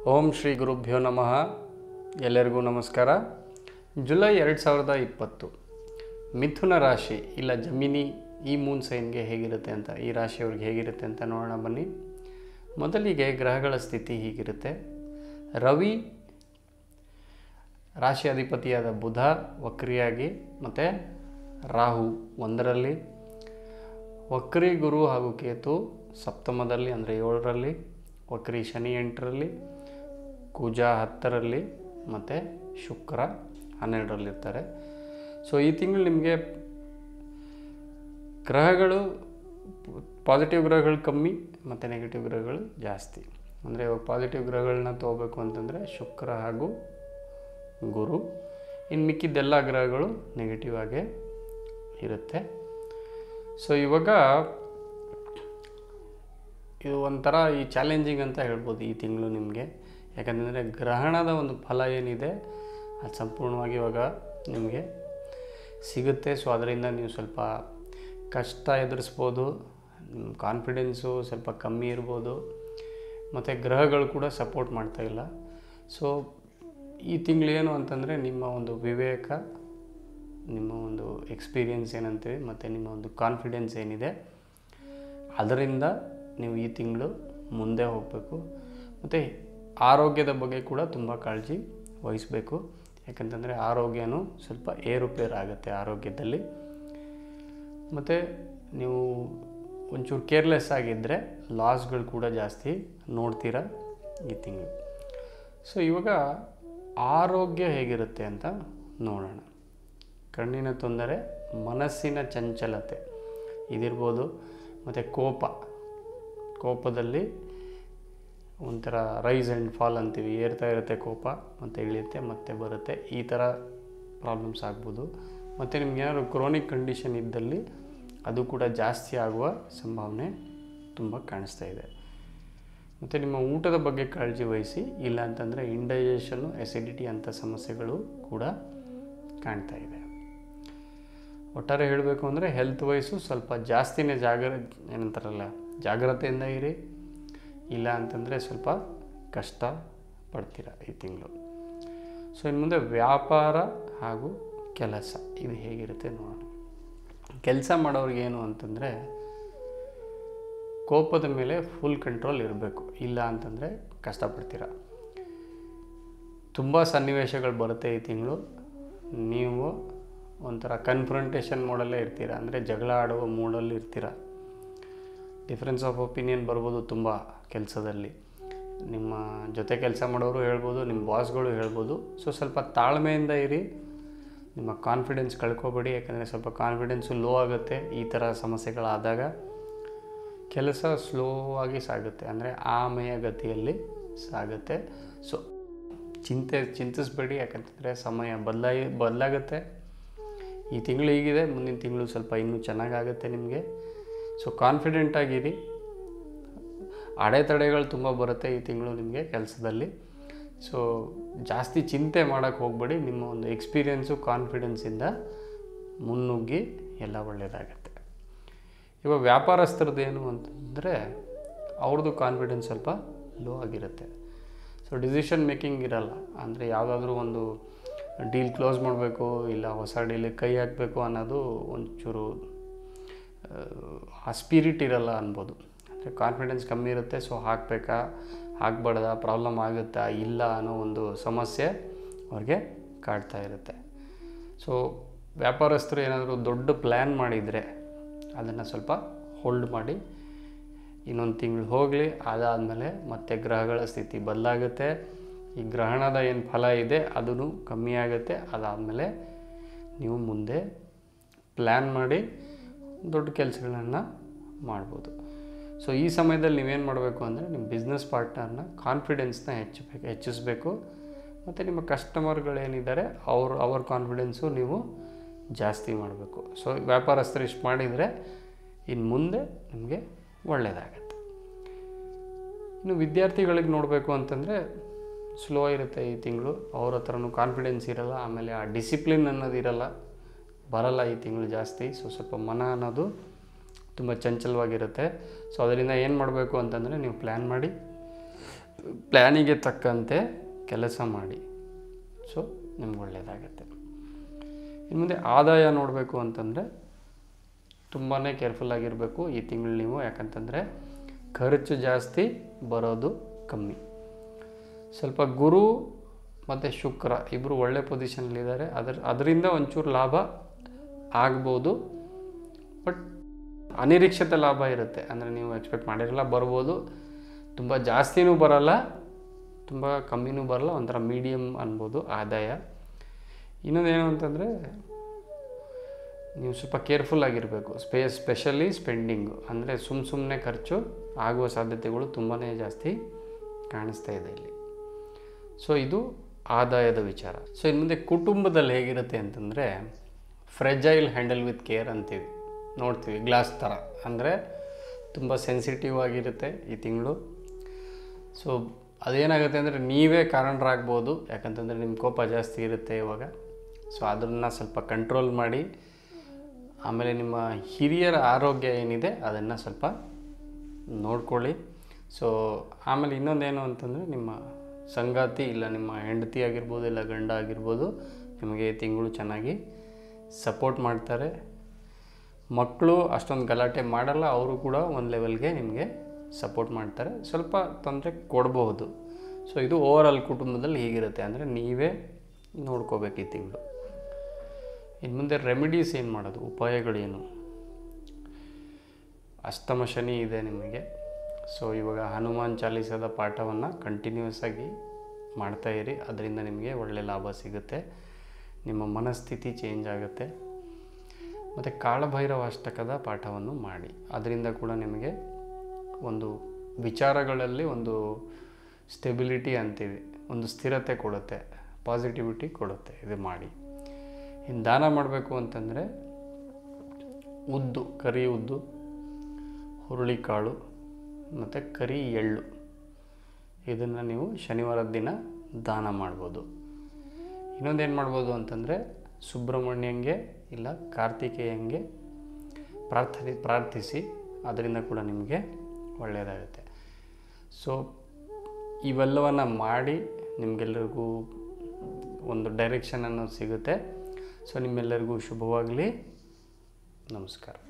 ಓಂ ಶ್ರೀ ಗುರುಭ್ಯೋ ನಮಃ ಎಲ್ಲರಿಗೂ ನಮಸ್ಕಾರ ಜುಲೈ ಎರಡು ಸಾವಿರದ ಇಪ್ಪತ್ತು ಮಿಥುನ ರಾಶಿ ಇಲ್ಲ ಜಮಿನಿ ಈ ಮೂನ್ ಸೈನ್ಗೆ ಹೇಗಿರುತ್ತೆ ಅಂತ ಈ ರಾಶಿಯವ್ರಿಗೆ ಹೇಗಿರುತ್ತೆ ಅಂತ ನೋಡೋಣ ಬನ್ನಿ ಮೊದಲಿಗೆ ಗ್ರಹಗಳ ಸ್ಥಿತಿ ಹೀಗಿರುತ್ತೆ ರವಿ ರಾಶಿ ಅಧಿಪತಿಯಾದ ಬುಧ ವಕ್ರಿಯಾಗಿ ಮತ್ತು ರಾಹು ಒಂದರಲ್ಲಿ ವಕ್ರಿ ಗುರು ಹಾಗೂ ಕೇತು ಸಪ್ತಮದಲ್ಲಿ ಅಂದರೆ ಏಳರಲ್ಲಿ ವಕ್ರಿ ಶನಿ ಎಂಟರಲ್ಲಿ ಕುಜ ಹತ್ತರಲ್ಲಿ ಮತ್ತು ಶುಕ್ರ ಹನ್ನೆರಡರಲ್ಲಿರ್ತಾರೆ ಸೊ ಈ ತಿಂಗಳು ನಿಮಗೆ ಗ್ರಹಗಳು ಪಾಸಿಟಿವ್ ಗ್ರಹಗಳು ಕಮ್ಮಿ ಮತ್ತು ನೆಗೆಟಿವ್ ಗ್ರಹಗಳು ಜಾಸ್ತಿ ಅಂದರೆ ಇವಾಗ ಪಾಸಿಟಿವ್ ಗ್ರಹಗಳನ್ನ ತೊಗೋಬೇಕು ಅಂತಂದರೆ ಶುಕ್ರ ಹಾಗೂ ಗುರು ಇನ್ನು ಮಿಕ್ಕಿದ್ದೆಲ್ಲ ಗ್ರಹಗಳು ನೆಗೆಟಿವ್ ಆಗೇ ಇರುತ್ತೆ ಸೊ ಇವಾಗ ಇದು ಒಂಥರ ಈ ಚಾಲೆಂಜಿಂಗ್ ಅಂತ ಹೇಳ್ಬೋದು ಈ ತಿಂಗಳು ನಿಮಗೆ ಯಾಕಂತಂದರೆ ಗ್ರಹಣದ ಒಂದು ಫಲ ಏನಿದೆ ಅದು ಸಂಪೂರ್ಣವಾಗಿ ಇವಾಗ ನಿಮಗೆ ಸಿಗುತ್ತೆ ಸೊ ಅದರಿಂದ ನೀವು ಸ್ವಲ್ಪ ಕಷ್ಟ ಎದುರಿಸ್ಬೋದು ನಿಮ್ಮ ಕಾನ್ಫಿಡೆನ್ಸು ಸ್ವಲ್ಪ ಕಮ್ಮಿ ಇರ್ಬೋದು ಮತ್ತು ಗ್ರಹಗಳು ಕೂಡ ಸಪೋರ್ಟ್ ಮಾಡ್ತಾ ಇಲ್ಲ ಸೊ ಈ ತಿಂಗಳು ಏನು ಅಂತಂದರೆ ನಿಮ್ಮ ಒಂದು ವಿವೇಕ ನಿಮ್ಮ ಒಂದು ಎಕ್ಸ್ಪೀರಿಯನ್ಸ್ ಏನಂತೀವಿ ಮತ್ತು ನಿಮ್ಮ ಒಂದು ಕಾನ್ಫಿಡೆನ್ಸ್ ಏನಿದೆ ಅದರಿಂದ ನೀವು ಈ ತಿಂಗಳು ಮುಂದೆ ಹೋಗಬೇಕು ಮತ್ತು ಆರೋಗ್ಯದ ಬಗ್ಗೆ ಕೂಡ ತುಂಬ ಕಾಳಜಿ ವಹಿಸಬೇಕು ಯಾಕಂತಂದರೆ ಆರೋಗ್ಯನೂ ಸ್ವಲ್ಪ ಏರುಪೇರು ಆಗುತ್ತೆ ಆರೋಗ್ಯದಲ್ಲಿ ಮತ್ತು ನೀವು ಒಂಚೂರು ಕೇರ್ಲೆಸ್ ಆಗಿದ್ದರೆ ಲಾಸ್ಗಳು ಕೂಡ ಜಾಸ್ತಿ ನೋಡ್ತೀರ ಈ ತಿಂಗಳು ಸೊ ಇವಾಗ ಆರೋಗ್ಯ ಹೇಗಿರುತ್ತೆ ಅಂತ ನೋಡೋಣ ಕಣ್ಣಿನ ತೊಂದರೆ ಮನಸ್ಸಿನ ಚಂಚಲತೆ ಇದಿರ್ಬೋದು ಮತ್ತು ಕೋಪ ಕೋಪದಲ್ಲಿ ಒಂಥರ ರೈಸ್ ಆ್ಯಂಡ್ ಫಾಲ್ ಅಂತೀವಿ ಏರ್ತಾ ಇರುತ್ತೆ ಕೋಪ ಮತ್ತು ಇಳಿಯುತ್ತೆ ಮತ್ತೆ ಬರುತ್ತೆ ಈ ಥರ ಪ್ರಾಬ್ಲಮ್ಸ್ ಆಗ್ಬೋದು ಮತ್ತು ನಿಮ್ಗೆ ಏನಾದ್ರು ಕ್ರೋನಿಕ್ ಕಂಡೀಷನ್ ಇದ್ದಲ್ಲಿ ಅದು ಕೂಡ ಜಾಸ್ತಿ ಆಗುವ ಸಂಭಾವನೆ ತುಂಬ ಕಾಣಿಸ್ತಾ ಇದೆ ಮತ್ತು ನಿಮ್ಮ ಊಟದ ಬಗ್ಗೆ ಕಾಳಜಿ ವಹಿಸಿ ಇಲ್ಲ ಅಂತಂದರೆ ಇಂಡೈಜೆಷನ್ನು ಎಸಿಡಿಟಿ ಅಂಥ ಸಮಸ್ಯೆಗಳು ಕೂಡ ಕಾಣ್ತಾ ಇದೆ ಒಟ್ಟಾರೆ ಹೇಳಬೇಕು ಅಂದರೆ ಹೆಲ್ತ್ ವೈಸು ಸ್ವಲ್ಪ ಜಾಸ್ತಿನೇ ಜಾಗ್ರ ಏನಂತಾರಲ್ಲ ಜಾಗ್ರತೆಯಿಂದ ಇರಿ ಇಲ್ಲ ಅಂತಂದರೆ ಸ್ವಲ್ಪ ಕಷ್ಟ ಪಡ್ತೀರ ಈ ತಿಂಗಳು ಸೊ ಇನ್ನು ಮುಂದೆ ವ್ಯಾಪಾರ ಹಾಗೂ ಕೆಲಸ ಇದು ಹೇಗಿರುತ್ತೆ ನೋಡೋಣ ಕೆಲಸ ಮಾಡೋರಿಗೆ ಏನು ಅಂತಂದರೆ ಕೋಪದ ಮೇಲೆ ಫುಲ್ ಕಂಟ್ರೋಲ್ ಇರಬೇಕು ಇಲ್ಲ ಅಂತಂದರೆ ಕಷ್ಟಪಡ್ತೀರ ತುಂಬ ಸನ್ನಿವೇಶಗಳು ಬರುತ್ತೆ ಈ ತಿಂಗಳು ನೀವು ಒಂಥರ ಕನ್ಫ್ರಂಟೇಷನ್ ಮೋಡಲ್ಲೇ ಇರ್ತೀರ ಅಂದರೆ ಜಗಳ ಆಡುವ ಮೂಡಲ್ಲಿ ಇರ್ತೀರ ಡಿಫ್ರೆನ್ಸ್ ಆಫ್ ಒಪಿನಿಯನ್ ಬರ್ಬೋದು ತುಂಬ ಕೆಲಸದಲ್ಲಿ ನಿಮ್ಮ ಜೊತೆ ಕೆಲಸ ಮಾಡೋರು ಹೇಳ್ಬೋದು ನಿಮ್ಮ ಬಾಸ್ಗಳು ಹೇಳ್ಬೋದು ಸೊ ಸ್ವಲ್ಪ ತಾಳ್ಮೆಯಿಂದ ಇರಿ ನಿಮ್ಮ ಕಾನ್ಫಿಡೆನ್ಸ್ ಕಳ್ಕೊಬೇಡಿ ಯಾಕಂದರೆ ಸ್ವಲ್ಪ ಕಾನ್ಫಿಡೆನ್ಸು ಲೋ ಆಗುತ್ತೆ ಈ ಥರ ಸಮಸ್ಯೆಗಳಾದಾಗ ಕೆಲಸ ಸ್ಲೋ ಆಗಿ ಸಾಗುತ್ತೆ ಅಂದರೆ ಆಮೆಯ ಗತಿಯಲ್ಲಿ ಸಾಗುತ್ತೆ ಸೊ ಚಿಂತೆ ಚಿಂತಿಸ್ಬೇಡಿ ಯಾಕಂತಂದರೆ ಸಮಯ ಬದಲಾಗಿ ಬದಲಾಗುತ್ತೆ ಈ ತಿಂಗಳು ಹೀಗಿದೆ ಮುಂದಿನ ತಿಂಗಳು ಸ್ವಲ್ಪ ಇನ್ನೂ ಚೆನ್ನಾಗಾಗುತ್ತೆ ನಿಮಗೆ ಸೊ ಕಾನ್ಫಿಡೆಂಟಾಗಿರಿ ಅಡೆತಡೆಗಳು ತುಂಬ ಬರುತ್ತೆ ಈ ತಿಂಗಳು ನಿಮಗೆ ಕೆಲಸದಲ್ಲಿ ಸೊ ಜಾಸ್ತಿ ಚಿಂತೆ ಮಾಡೋಕ್ಕೆ ಹೋಗಬೇಡಿ ನಿಮ್ಮ ಒಂದು ಎಕ್ಸ್ಪೀರಿಯೆನ್ಸು ಕಾನ್ಫಿಡೆನ್ಸಿಂದ ಮುನ್ನುಗ್ಗಿ ಎಲ್ಲ ಒಳ್ಳೆಯದಾಗತ್ತೆ ಇವಾಗ ವ್ಯಾಪಾರಸ್ಥರದ್ದು ಏನು ಅಂತಂದರೆ ಅವ್ರದ್ದು ಕಾನ್ಫಿಡೆನ್ಸ್ ಸ್ವಲ್ಪ ಲೋ ಆಗಿರುತ್ತೆ ಸೊ ಡಿಸಿಷನ್ ಮೇಕಿಂಗ್ ಇರಲ್ಲ ಅಂದರೆ ಯಾವುದಾದ್ರೂ ಒಂದು ಡೀಲ್ ಕ್ಲೋಸ್ ಮಾಡಬೇಕು ಇಲ್ಲ ಹೊಸ ಡೀಲಿಗೆ ಕೈ ಹಾಕಬೇಕು ಅನ್ನೋದು ಒಂಚೂರು ಆ ಸ್ಪಿರಿಟ್ ಇರಲ್ಲ ಅನ್ಬೋದು ಅಂದರೆ ಕಾನ್ಫಿಡೆನ್ಸ್ ಕಮ್ಮಿ ಇರುತ್ತೆ ಸೊ ಹಾಕಬೇಕಾ ಹಾಕ್ಬಾರ್ದ ಪ್ರಾಬ್ಲಮ್ ಆಗುತ್ತಾ ಇಲ್ಲ ಅನ್ನೋ ಒಂದು ಸಮಸ್ಯೆ ಅವ್ರಿಗೆ ಕಾಡ್ತಾ ಇರುತ್ತೆ ಸೊ ವ್ಯಾಪಾರಸ್ಥರು ಏನಾದರೂ ದೊಡ್ಡ ಪ್ಲ್ಯಾನ್ ಮಾಡಿದರೆ ಅದನ್ನು ಸ್ವಲ್ಪ ಹೋಲ್ಡ್ ಮಾಡಿ ಇನ್ನೊಂದು ತಿಂಗಳು ಹೋಗಲಿ ಅದಾದಮೇಲೆ ಮತ್ತೆ ಗ್ರಹಗಳ ಸ್ಥಿತಿ ಬದಲಾಗುತ್ತೆ ಈ ಗ್ರಹಣದ ಏನು ಫಲ ಇದೆ ಅದೂ ಕಮ್ಮಿ ಆಗುತ್ತೆ ಅದಾದಮೇಲೆ ನೀವು ಮುಂದೆ ಪ್ಲ್ಯಾನ್ ಮಾಡಿ ದೊಡ್ಡ ಕೆಲಸಗಳನ್ನು ಮಾಡ್ಬೋದು ಸೊ ಈ ಸಮಯದಲ್ಲಿ ನೀವೇನು ಮಾಡಬೇಕು ಅಂದರೆ ನಿಮ್ಮ ಬಿಸ್ನೆಸ್ ಪಾರ್ಟ್ನರ್ನ ಕಾನ್ಫಿಡೆನ್ಸ್ನ ಹೆಚ್ಚಬೇಕು ಹೆಚ್ಚಿಸಬೇಕು ಮತ್ತು ನಿಮ್ಮ ಕಸ್ಟಮರ್ಗಳೇನಿದ್ದಾರೆ ಅವ್ರ ಅವ್ರ ಕಾನ್ಫಿಡೆನ್ಸು ನೀವು ಜಾಸ್ತಿ ಮಾಡಬೇಕು ಸೊ ವ್ಯಾಪಾರಸ್ಥರು ಇಷ್ಟು ಮಾಡಿದರೆ ಇನ್ನು ಮುಂದೆ ನಿಮಗೆ ಒಳ್ಳೆಯದಾಗತ್ತೆ ಇನ್ನು ವಿದ್ಯಾರ್ಥಿಗಳಿಗೆ ನೋಡಬೇಕು ಅಂತಂದರೆ ಸ್ಲೋ ಇರುತ್ತೆ ಈ ತಿಂಗಳು ಅವ್ರ ಹತ್ರನೂ ಕಾನ್ಫಿಡೆನ್ಸ್ ಇರಲ್ಲ ಆಮೇಲೆ ಆ ಡಿಸಿಪ್ಲಿನ್ ಅನ್ನೋದು ಇರಲ್ಲ ಬರಲ್ಲ ಈ ತಿಂಗಳು ಜಾಸ್ತಿ ಸೊ ಸ್ವಲ್ಪ ಮನ ಅನ್ನೋದು ತುಂಬ ಚಂಚಲವಾಗಿರುತ್ತೆ ಸೊ ಅದರಿಂದ ಏನು ಮಾಡಬೇಕು ಅಂತಂದರೆ ನೀವು ಪ್ಲ್ಯಾನ್ ಮಾಡಿ ಪ್ಲ್ಯಾನಿಗೆ ತಕ್ಕಂತೆ ಕೆಲಸ ಮಾಡಿ ಸೊ ನಿಮ್ಗೆ ಒಳ್ಳೆಯದಾಗತ್ತೆ ಇನ್ನು ಮುಂದೆ ಆದಾಯ ನೋಡಬೇಕು ಅಂತಂದರೆ ತುಂಬಾ ಕೇರ್ಫುಲ್ ಆಗಿರಬೇಕು ಈ ತಿಂಗಳು ನೀವು ಯಾಕಂತಂದರೆ ಖರ್ಚು ಜಾಸ್ತಿ ಬರೋದು ಕಮ್ಮಿ ಸ್ವಲ್ಪ ಗುರು ಮತ್ತು ಶುಕ್ರ ಇಬ್ಬರು ಒಳ್ಳೆ ಪೊಸಿಷನಲ್ಲಿದ್ದಾರೆ ಅದರ ಅದರಿಂದ ಒಂಚೂರು ಲಾಭ ಆಗ್ಬೋದು ಬಟ್ ಅನಿರೀಕ್ಷಿತ ಲಾಭ ಇರುತ್ತೆ ಅಂದರೆ ನೀವು ಎಕ್ಸ್ಪೆಕ್ಟ್ ಮಾಡಿರಲ್ಲ ಬರ್ಬೋದು ತುಂಬ ಜಾಸ್ತಿನೂ ಬರಲ್ಲ ತುಂಬ ಕಮ್ಮಿನೂ ಬರಲ್ಲ ಒಂಥರ ಮೀಡಿಯಮ್ ಅನ್ಬೋದು ಆದಾಯ ಇನ್ನೊಂದೇನು ಅಂತಂದರೆ ನೀವು ಸ್ವಲ್ಪ ಕೇರ್ಫುಲ್ ಆಗಿರಬೇಕು ಸ್ಪೇ ಸ್ಪೆಷಲಿ ಸ್ಪೆಂಡಿಂಗು ಅಂದರೆ ಸುಮ್ಮ ಸುಮ್ಮನೆ ಖರ್ಚು ಆಗುವ ಸಾಧ್ಯತೆಗಳು ತುಂಬಾ ಜಾಸ್ತಿ ಕಾಣಿಸ್ತಾ ಇದೆ ಇಲ್ಲಿ ಸೊ ಇದು ಆದಾಯದ ವಿಚಾರ ಸೊ ಇನ್ನು ಮುಂದೆ ಕುಟುಂಬದಲ್ಲಿ ಹೇಗಿರುತ್ತೆ ಅಂತಂದರೆ ಫ್ರೆಜೈಲ್ ಹ್ಯಾಂಡಲ್ ವಿತ್ ಕೇರ್ ಅಂತೀವಿ ನೋಡ್ತೀವಿ ಗ್ಲಾಸ್ ಥರ ಅಂದರೆ ತುಂಬ ಸೆನ್ಸಿಟಿವ್ ಆಗಿರುತ್ತೆ ಈ ತಿಂಗಳು ಸೊ ಅದೇನಾಗುತ್ತೆ ಅಂದರೆ ನೀವೇ ಕಾರಣರಾಗ್ಬೋದು ಯಾಕಂತಂದರೆ ನಿಮ್ಮ ಕೋಪ ಜಾಸ್ತಿ ಇರುತ್ತೆ ಇವಾಗ ಸೊ ಅದನ್ನು ಸ್ವಲ್ಪ ಕಂಟ್ರೋಲ್ ಮಾಡಿ ಆಮೇಲೆ ನಿಮ್ಮ ಹಿರಿಯರ ಆರೋಗ್ಯ ಏನಿದೆ ಅದನ್ನು ಸ್ವಲ್ಪ ನೋಡ್ಕೊಳ್ಳಿ ಸೊ ಆಮೇಲೆ ಇನ್ನೊಂದೇನು ಅಂತಂದರೆ ನಿಮ್ಮ ಸಂಗಾತಿ ಇಲ್ಲ ನಿಮ್ಮ ಹೆಂಡತಿ ಆಗಿರ್ಬೋದು ಇಲ್ಲ ಗಂಡ ಆಗಿರ್ಬೋದು ನಿಮಗೆ ಈ ತಿಂಗಳು ಚೆನ್ನಾಗಿ ಸಪೋರ್ಟ್ ಮಾಡ್ತಾರೆ ಮಕ್ಕಳು ಅಷ್ಟೊಂದು ಗಲಾಟೆ ಮಾಡಲ್ಲ ಅವರು ಕೂಡ ಒಂದು ಲೆವೆಲ್ಗೆ ನಿಮಗೆ ಸಪೋರ್ಟ್ ಮಾಡ್ತಾರೆ ಸ್ವಲ್ಪ ತೊಂದರೆ ಕೊಡಬಹುದು ಸೊ ಇದು ಓವರ್ ಆಲ್ ಕುಟುಂಬದಲ್ಲಿ ಹೀಗಿರುತ್ತೆ ಅಂದರೆ ನೀವೇ ನೋಡ್ಕೋಬೇಕು ಈ ತಿಂಗಳು ಇನ್ನು ಮುಂದೆ ರೆಮಿಡೀಸ್ ಏನು ಮಾಡೋದು ಉಪಾಯಗಳೇನು ಅಷ್ಟಮ ಶನಿ ಇದೆ ನಿಮಗೆ ಸೊ ಇವಾಗ ಹನುಮಾನ್ ಚಾಲೀಸದ ಪಾಠವನ್ನು ಕಂಟಿನ್ಯೂಸ್ ಆಗಿ ಮಾಡ್ತಾ ಇರಿ ಅದರಿಂದ ನಿಮಗೆ ಒಳ್ಳೆ ಲಾಭ ಸಿಗುತ್ತೆ ನಿಮ್ಮ ಮನಸ್ಥಿತಿ ಚೇಂಜ್ ಆಗುತ್ತೆ ಮತ್ತು ಕಾಳಭೈರವ ಅಷ್ಟಕದ ಪಾಠವನ್ನು ಮಾಡಿ ಅದರಿಂದ ಕೂಡ ನಿಮಗೆ ಒಂದು ವಿಚಾರಗಳಲ್ಲಿ ಒಂದು ಸ್ಟೆಬಿಲಿಟಿ ಅಂತೀವಿ ಒಂದು ಸ್ಥಿರತೆ ಕೊಡುತ್ತೆ ಪಾಸಿಟಿವಿಟಿ ಕೊಡುತ್ತೆ ಇದು ಮಾಡಿ ಇನ್ನು ದಾನ ಮಾಡಬೇಕು ಅಂತಂದರೆ ಉದ್ದು ಕರಿ ಉದ್ದು ಹುರುಳಿಕಾಳು ಮತ್ತು ಕರಿ ಎಳ್ಳು ಇದನ್ನು ನೀವು ಶನಿವಾರದ ದಿನ ದಾನ ಮಾಡ್ಬೋದು ಇನ್ನೊಂದೇನು ಮಾಡ್ಬೋದು ಅಂತಂದರೆ ಸುಬ್ರಹ್ಮಣ್ಯಂಗೆ ಇಲ್ಲ ಕಾರ್ತಿಕೇಯಂಗೆ ಪ್ರಾರ್ಥನೆ ಪ್ರಾರ್ಥಿಸಿ ಅದರಿಂದ ಕೂಡ ನಿಮಗೆ ಒಳ್ಳೆಯದಾಗುತ್ತೆ ಸೊ ಇವೆಲ್ಲವನ್ನು ಮಾಡಿ ನಿಮಗೆಲ್ಲರಿಗೂ ಒಂದು ಡೈರೆಕ್ಷನ್ ಅನ್ನೋದು ಸಿಗುತ್ತೆ ಸೊ ನಿಮ್ಮೆಲ್ಲರಿಗೂ ಶುಭವಾಗಲಿ ನಮಸ್ಕಾರ